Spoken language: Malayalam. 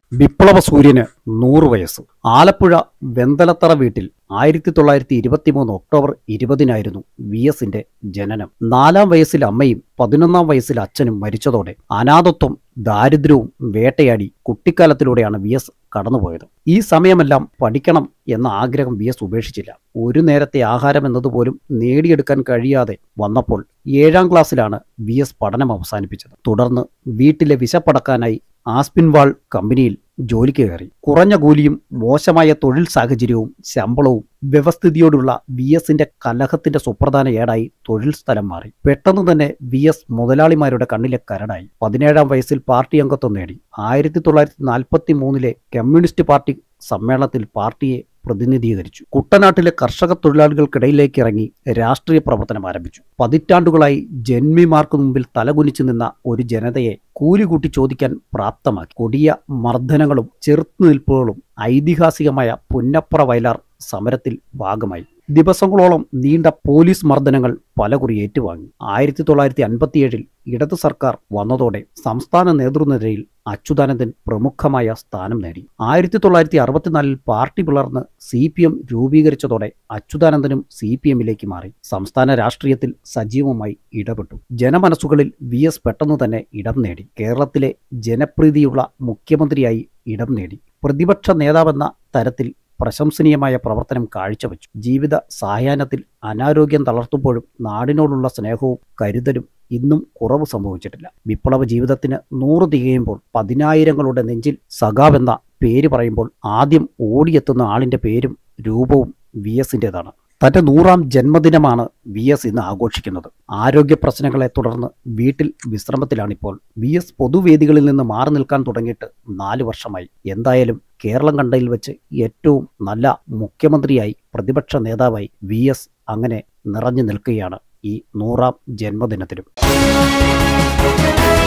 വിപ്ലവ സൂര്യന് നൂറ് വയസ്സ് ആലപ്പുഴ വെന്തലത്തറ വീട്ടിൽ ആയിരത്തി തൊള്ളായിരത്തി ഇരുപത്തിമൂന്ന് ഒക്ടോബർ ഇരുപതിനായിരുന്നു വി എസിന്റെ ജനനം നാലാം വയസ്സിൽ അമ്മയും പതിനൊന്നാം വയസ്സിൽ അച്ഛനും മരിച്ചതോടെ അനാഥത്വം ദാരിദ്ര്യവും വേട്ടയാടി കുട്ടിക്കാലത്തിലൂടെയാണ് വി എസ് കടന്നുപോയത് ഈ സമയമെല്ലാം പഠിക്കണം എന്ന ആഗ്രഹം വി എസ് ഉപേക്ഷിച്ചില്ല ഒരു നേരത്തെ ആഹാരം എന്നതുപോലും നേടിയെടുക്കാൻ കഴിയാതെ വന്നപ്പോൾ ഏഴാം ക്ലാസ്സിലാണ് വി എസ് പഠനം അവസാനിപ്പിച്ചത് തുടർന്ന് വീട്ടിലെ വിശപ്പടക്കാനായി ആസ്പിൻവാൾ കമ്പനിയിൽ ജോലിക്ക് കയറി കുറഞ്ഞ കൂലിയും മോശമായ തൊഴിൽ സാഹചര്യവും ശമ്പളവും വ്യവസ്ഥിതിയോടുള്ള വി എസിന്റെ കലഹത്തിന്റെ സുപ്രധാന ഏടായി തൊഴിൽ സ്ഥലം മാറി പെട്ടെന്ന് തന്നെ വി എസ് മുതലാളിമാരുടെ കണ്ണിലെ കരടായി പതിനേഴാം വയസ്സിൽ പാർട്ടി അംഗത്വം നേടി ആയിരത്തി തൊള്ളായിരത്തി നാൽപ്പത്തി മൂന്നിലെ കമ്മ്യൂണിസ്റ്റ് പാർട്ടി സമ്മേളനത്തിൽ പാർട്ടിയെ പ്രതിനിധീകരിച്ചു കുട്ടനാട്ടിലെ കർഷക തൊഴിലാളികൾക്കിടയിലേക്ക് ഇറങ്ങി രാഷ്ട്രീയ പ്രവർത്തനം ആരംഭിച്ചു പതിറ്റാണ്ടുകളായി ജന്മിമാർക്ക് മുമ്പിൽ തലകുനിച്ചു നിന്ന ഒരു ജനതയെ കൂലി കൂട്ടി ചോദിക്കാൻ പ്രാപ്തമാക്കി കൊടിയ മർദ്ദനങ്ങളും ചെറുത്തുനിൽപ്പുകളും ഐതിഹാസികമായ പുന്നപ്ര വയലാർ സമരത്തിൽ ഭാഗമായി ദിവസങ്ങളോളം നീണ്ട പോലീസ് മർദ്ദനങ്ങൾ പലകുറി ഏറ്റുവാങ്ങി ആയിരത്തി തൊള്ളായിരത്തി അൻപത്തിയേഴിൽ ഇടതു സർക്കാർ വന്നതോടെ സംസ്ഥാന നേതൃനിരയിൽ അച്യുതാനന്ദൻ പ്രമുഖമായ സ്ഥാനം നേടി ആയിരത്തി തൊള്ളായിരത്തി അറുപത്തിനാലിൽ പാർട്ടി പിളർന്ന് സി പി എം രൂപീകരിച്ചതോടെ അച്യുതാനന്ദനും സി പി എമ്മിലേക്ക് മാറി സംസ്ഥാന രാഷ്ട്രീയത്തിൽ സജീവമായി ഇടപെട്ടു ജനമനസ്സുകളിൽ വി എസ് പെട്ടെന്ന് തന്നെ ഇടം നേടി കേരളത്തിലെ ജനപ്രീതിയുള്ള മുഖ്യമന്ത്രിയായി ഇടം നേടി പ്രതിപക്ഷ നേതാവെന്ന തരത്തിൽ പ്രശംസനീയമായ പ്രവർത്തനം കാഴ്ചവെച്ചു ജീവിത സായാഹ്നത്തിൽ അനാരോഗ്യം തളർത്തുമ്പോഴും നാടിനോടുള്ള സ്നേഹവും കരുതലും ഇന്നും കുറവ് സംഭവിച്ചിട്ടില്ല വിപ്ലവ ജീവിതത്തിന് നൂറ് തികയുമ്പോൾ പതിനായിരങ്ങളുടെ നെഞ്ചിൽ സഖാവെന്ന പേര് പറയുമ്പോൾ ആദ്യം ഓടിയെത്തുന്ന ആളിന്റെ പേരും രൂപവും വി എസിൻ്റെതാണ് തന്റെ നൂറാം ജന്മദിനമാണ് വി എസ് ഇന്ന് ആഘോഷിക്കുന്നത് ആരോഗ്യ പ്രശ്നങ്ങളെ തുടർന്ന് വീട്ടിൽ വിശ്രമത്തിലാണിപ്പോൾ വി എസ് പൊതുവേദികളിൽ നിന്ന് മാറി നിൽക്കാൻ തുടങ്ങിയിട്ട് നാല് വർഷമായി എന്തായാലും കേരളം കണ്ടതിൽ വെച്ച് ഏറ്റവും നല്ല മുഖ്യമന്ത്രിയായി പ്രതിപക്ഷ നേതാവായി വി എസ് അങ്ങനെ നിറഞ്ഞു നിൽക്കുകയാണ് ഈ നൂറാം ജന്മദിനത്തിലും